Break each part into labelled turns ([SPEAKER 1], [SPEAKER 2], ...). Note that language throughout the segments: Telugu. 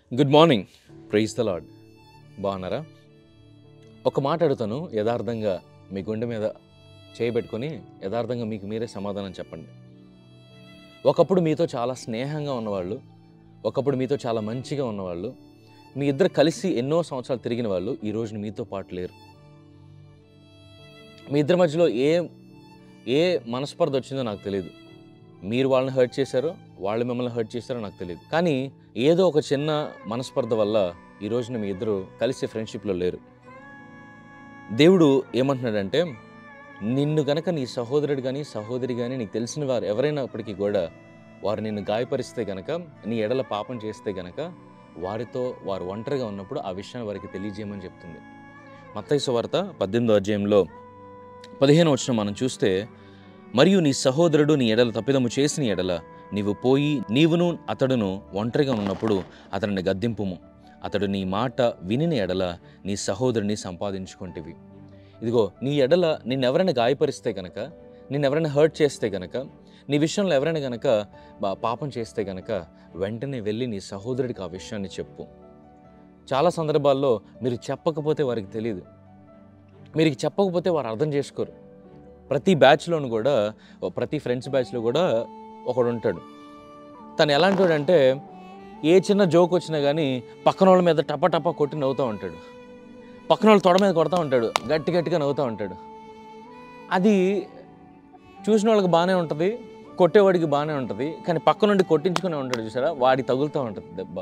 [SPEAKER 1] good morning praise the Lord బాగున్నారా ఒక మాట అడుగుతాను యథార్థంగా మీ గుండె మీద చేయబెట్టుకొని యథార్థంగా మీకు మీరే సమాధానం చెప్పండి ఒకప్పుడు మీతో చాలా స్నేహంగా ఉన్నవాళ్ళు ఒకప్పుడు మీతో చాలా మంచిగా ఉన్నవాళ్ళు మీ ఇద్దరు కలిసి ఎన్నో సంవత్సరాలు తిరిగిన వాళ్ళు ఈ రోజున మీతో పాటు లేరు మీ ఇద్దరి మధ్యలో ఏ ఏ మనస్పర్ధ వచ్చిందో నాకు తెలియదు మీరు వాళ్ళని హర్ట్ చేశారో వాళ్ళు మిమ్మల్ని హర్ట్ చేశారో నాకు తెలియదు కానీ ఏదో ఒక చిన్న మనస్పర్ధ వల్ల ఈ రోజున మీ ఇద్దరు కలిసి ఫ్రెండ్షిప్లో లేరు దేవుడు ఏమంటున్నాడంటే నిన్ను గనక నీ సహోదరుడు కానీ సహోదరి కానీ నీకు తెలిసిన వారు ఎవరైనప్పటికీ కూడా వారు నిన్ను గాయపరిస్తే గనక నీ ఎడల పాపం చేస్తే గనక వారితో వారు ఒంటరిగా ఉన్నప్పుడు ఆ విషయాన్ని వారికి తెలియజేయమని చెప్తుంది మత్తయి వార్త పద్దెనిమిదో అధ్యాయంలో పదిహేను వచ్చిన మనం చూస్తే మరియు నీ సహోదరుడు నీ ఎడల తప్పిదము చేసిన ఎడల నీవు పోయి నీవును అతడును ఒంటరిగా ఉన్నప్పుడు అతనిని గద్దింపుము అతడు నీ మాట వినిన ఎడల నీ సహోదరుని సంపాదించుకుంటేవి ఇదిగో నీ ఎడల నిన్నెవరైనా గాయపరిస్తే గనక నిన్నెవరైనా హర్ట్ చేస్తే గనక నీ విషయంలో ఎవరైనా గనక బా- పాపం చేస్తే గనక వెంటనే వెళ్ళి నీ సహోదరుడికి ఆ విషయాన్ని చెప్పు చాలా సందర్భాల్లో మీరు చెప్పకపోతే వారికి తెలియదు మీరు చెప్పకపోతే వారు అర్థం చేసుకోరు ప్రతి బ్యాచ్లోను కూడా ఓ ప్రతి ఫ్రెండ్స్ బ్యాచ్లో కూడా ఒకడు ఉంటాడు తను ఎలాంటి వాడంటే ఏ చిన్న జోక్ వచ్చినా కానీ పక్కన వాళ్ళ మీద టప టప కొట్టి నవ్వుతూ ఉంటాడు పక్కన వాళ్ళు తొడ మీద కొడతా ఉంటాడు గట్టి గట్టిగా నవ్వుతూ ఉంటాడు అది చూసిన వాళ్ళకి బాగానే ఉంటుంది కొట్టేవాడికి బాగానే ఉంటుంది కానీ పక్క నుండి కొట్టించుకునే ఉంటాడు చూసారా వాడికి తగులుతూ ఉంటుంది దెబ్బ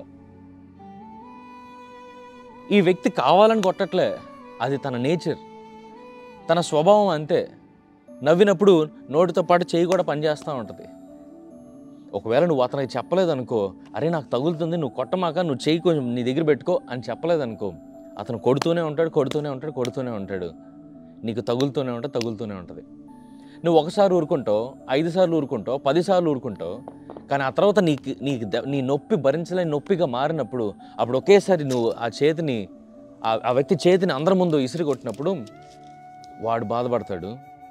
[SPEAKER 1] ఈ వ్యక్తి కావాలని కొట్టట్లే అది తన నేచర్ తన స్వభావం అంతే నవ్వినప్పుడు నోటితో పాటు చేయి కూడా పనిచేస్తూ ఉంటుంది ఒకవేళ నువ్వు అతనికి చెప్పలేదనుకో అరే నాకు తగులుతుంది నువ్వు కొట్టమాక నువ్వు చేయి కొంచెం నీ దగ్గర పెట్టుకో అని చెప్పలేదనుకో అతను కొడుతూనే ఉంటాడు కొడుతూనే ఉంటాడు కొడుతూనే ఉంటాడు నీకు తగులుతూనే ఉంటుంది తగులుతూనే ఉంటుంది నువ్వు ఒకసారి ఊరుకుంటావు ఐదు సార్లు ఊరుకుంటావు పదిసార్లు ఊరుకుంటావు కానీ ఆ తర్వాత నీకు నీకు ద- నీ నొప్పి భరించలేని నొప్పిగా మారినప్పుడు అప్పుడు ఒకేసారి నువ్వు ఆ చేతిని ఆ- ఆ వ్యక్తి చేతిని అందరి ముందు ఇసిరి కొట్టినప్పుడు వాడు బాధపడతాడు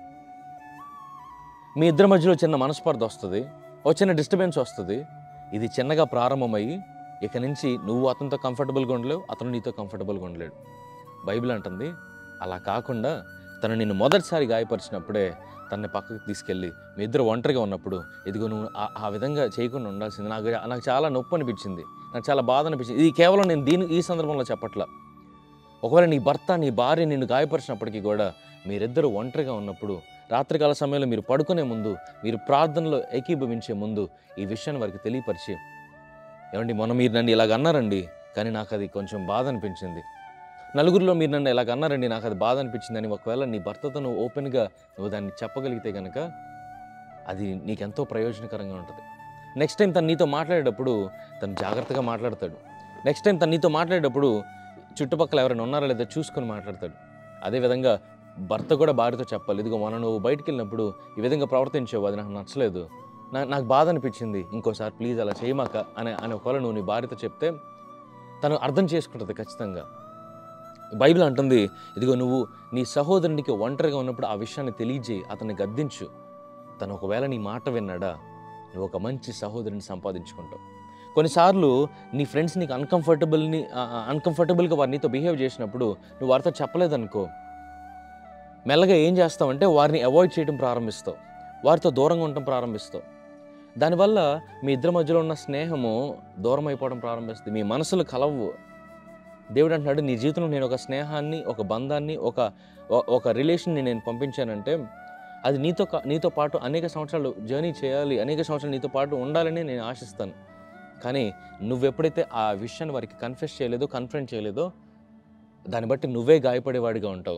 [SPEAKER 1] మీ ఇద్దరి మధ్యలో చిన్న మనస్పర్ధ వస్తుంది ఓ చిన్న డిస్టర్బెన్స్ వస్తుంది ఇది చిన్నగా ప్రారంభమయ్యి ఇక నుంచి నువ్వు అతనితో కంఫర్టబుల్గా ఉండలేవు అతను నీతో కంఫర్టబుల్గా ఉండలేడు బైబిల్ అంటుంది అలా కాకుండా తను నిన్ను మొదటిసారి గాయపరిచినప్పుడే తనని పక్కకు తీసుకెళ్ళి మీ ఇద్దరు ఒంటరిగా ఉన్నప్పుడు ఇదిగో నువ్వు ఆ- ఆ విధంగా చేయకుండా ఉండాల్సింది నాకు నాకు చాలా నొప్పి అనిపించింది నాకు చాలా బాధ అనిపించింది ఇది కేవలం నేను దీని ఈ సందర్భంలో చెప్పట్లా ఒకవేళ నీ భర్త నీ భార్య నిన్ను గాయపరిచినప్పటికీ కూడా మీరిద్దరు ఒంటరిగా ఉన్నప్పుడు రాత్రికాల సమయంలో మీరు పడుకునే ముందు మీరు ప్రార్థనలో ఏకీభవించే ముందు ఈ విషయాన్ని వారికి తెలియపరిచి ఏమండి మొన్న మీరు నన్ను ఇలాగ అన్నారండి కానీ నాకు అది కొంచెం బాధ అనిపించింది నలుగురిలో మీరు నన్ను ఇలాగ అన్నారండి నాకు అది బాధ అనిపించింది అని ఒకవేళ నీ భర్తతో నువ్వు ఓపెన్గా నువ్వు దాన్ని చెప్పగలిగితే కనుక అది నీకెంతో ప్రయోజనకరంగా ఉంటుంది నెక్స్ట్ టైం తను నీతో మాట్లాడేటప్పుడు తను జాగ్రత్తగా మాట్లాడతాడు నెక్స్ట్ టైం తను నీతో మాట్లాడేటప్పుడు చుట్టుపక్కల ఎవరైనా ఉన్నారా లేదా చూసుకొని మాట్లాడతాడు అదేవిధంగా భర్త కూడా భార్యతో చెప్పాలి ఇదిగో మనం నువ్వు బయటికి వెళ్ళినప్పుడు ఈ విధంగా ప్రవర్తించావు అది నాకు నచ్చలేదు నా నాకు బాధ అనిపించింది ఇంకోసారి ప్లీజ్ అలా చేయమాక అని అని ఒకవేళ నువ్వు నీ భార్యతో చెప్తే తను అర్థం చేసుకుంటుంది ఖచ్చితంగా బైబిల్ అంటుంది ఇదిగో నువ్వు నీ సహోదరునికి ఒంటరిగా ఉన్నప్పుడు ఆ విషయాన్ని తెలియజేయి అతన్ని గద్దించు తను ఒకవేళ నీ మాట విన్నాడా నువ్వు ఒక మంచి సహోదరుని సంపాదించుకుంటావు కొన్నిసార్లు నీ ఫ్రెండ్స్ నీకు అన్కంఫర్టబుల్ని అన్కంఫర్టబుల్గా వారు నీతో బిహేవ్ చేసినప్పుడు నువ్వు వారితో చెప్పలేదనుకో మెల్లగా ఏం చేస్తావంటే వారిని అవాయిడ్ చేయడం ప్రారంభిస్తావు వారితో దూరంగా ఉండటం ప్రారంభిస్తావు దానివల్ల మీ ఇద్దరి మధ్యలో ఉన్న స్నేహము దూరం అయిపోవడం ప్రారంభిస్తుంది మీ మనసులు కలవు దేవుడు అంటున్నాడు నీ జీవితంలో నేను ఒక స్నేహాన్ని ఒక బంధాన్ని ఒక ఒ- ఒక రిలేషన్ని నేను పంపించానంటే అది నీతో కా- నీతో పాటు అనేక సంవత్సరాలు జర్నీ చేయాలి అనేక సంవత్సరాలు నీతో పాటు ఉండాలని నేను ఆశిస్తాను కానీ నువ్వు ఎప్పుడైతే ఆ విషయాన్ని వారికి కన్ఫెస్ చేయలేదో కన్ఫరెంట్ చేయలేదో దాన్ని బట్టి నువ్వే గాయపడేవాడిగా ఉంటావు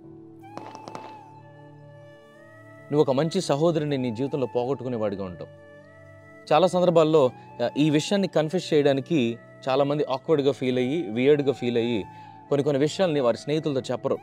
[SPEAKER 1] నువ్వు ఒక మంచి సహోదరుని నీ జీవితంలో పోగొట్టుకునేవాడిగా ఉంటావు చాలా సందర్భాల్లో ఆ, ఈ విషయాన్ని కన్ఫెస్ చేయడానికి చాలామంది ఆక్వర్డ్గా ఫీల్ అయ్యి వియర్డ్గా ఫీల్ అయ్యి కొన్ని కొన్ని విషయాల్ని వారి స్నేహితులతో చెప్పరు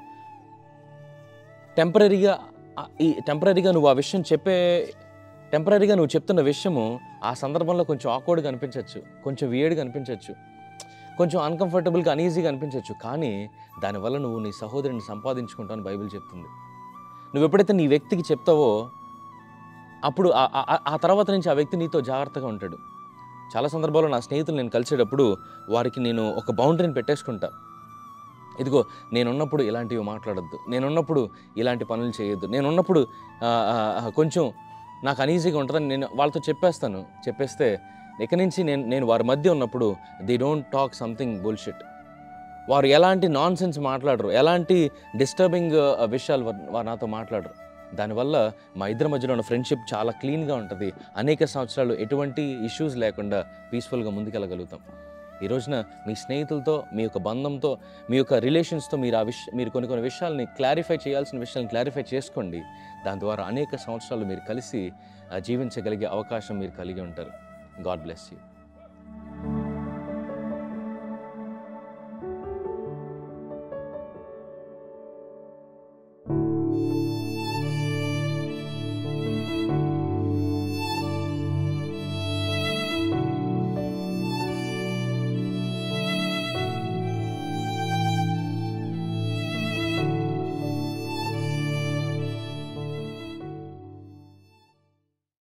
[SPEAKER 1] టెంపరీగా ఈ టెంపరీగా నువ్వు ఆ విషయం చెప్పే టెంపరీగా నువ్వు చెప్తున్న విషయము ఆ సందర్భంలో కొంచెం ఆక్వర్డ్గా అనిపించవచ్చు కొంచెం వియర్డ్గా అనిపించవచ్చు కొంచెం అన్కంఫర్టబుల్గా అనీజీగా అనిపించవచ్చు కానీ దానివల్ల నువ్వు నీ సహోదరుని సంపాదించుకుంటావు అని బైబిల్ చెప్తుంది నువ్వు ఎప్పుడైతే నీ వ్యక్తికి చెప్తావో అప్పుడు ఆ- ఆ- ఆ- ఆ తర్వాత నుంచి ఆ వ్యక్తి నీతో జాగ్రత్తగా ఉంటాడు చాలా సందర్భాల్లో నా స్నేహితులు నేను కలిసేటప్పుడు వారికి నేను ఒక బౌండరీని పెట్టేసుకుంటా ఇదిగో నేనున్నప్పుడు ఇలాంటివి మాట్లాడొద్దు నేనున్నప్పుడు ఇలాంటి పనులు చేయొద్దు నేనున్నప్పుడు ఆ, ఆ, ఆ, కొంచెం నాకు అనీజీగా ఉంటుందని నేను వాళ్ళతో చెప్పేస్తాను చెప్పేస్తే ఇక నుంచి నేను నేను వారి మధ్య ఉన్నప్పుడు they don't talk something bullshit వారు ఎలాంటి నాన్ సెన్స్ మాట్లాడరు ఎలాంటి డిస్టర్బింగ్ విషయాలు వారు వారు నాతో మాట్లాడరు దానివల్ల మా ఇద్దరి మధ్యలో ఉన్న ఫ్రెండ్షిప్ చాలా క్లీన్గా ఉంటుంది అనేక సంవత్సరాలు ఎటువంటి ఇష్యూస్ లేకుండా పీస్ఫుల్గా ముందుకెళ్ళగలుగుతాం ఈ రోజున మీ స్నేహితులతో మీ యొక్క బంధంతో మీ యొక్క రిలేషన్స్తో మీరు ఆ విష మీరు కొన్ని కొన్ని విషయాల్ని క్లారిఫై చేయాల్సిన విషయాలను క్లారిఫై చేసుకోండి దాని ద్వారా అనేక సంవత్సరాలు మీరు కలిసి ఆ, జీవించగలిగే అవకాశం మీరు కలిగి ఉంటారు గాడ్ బ్లెస్ యూ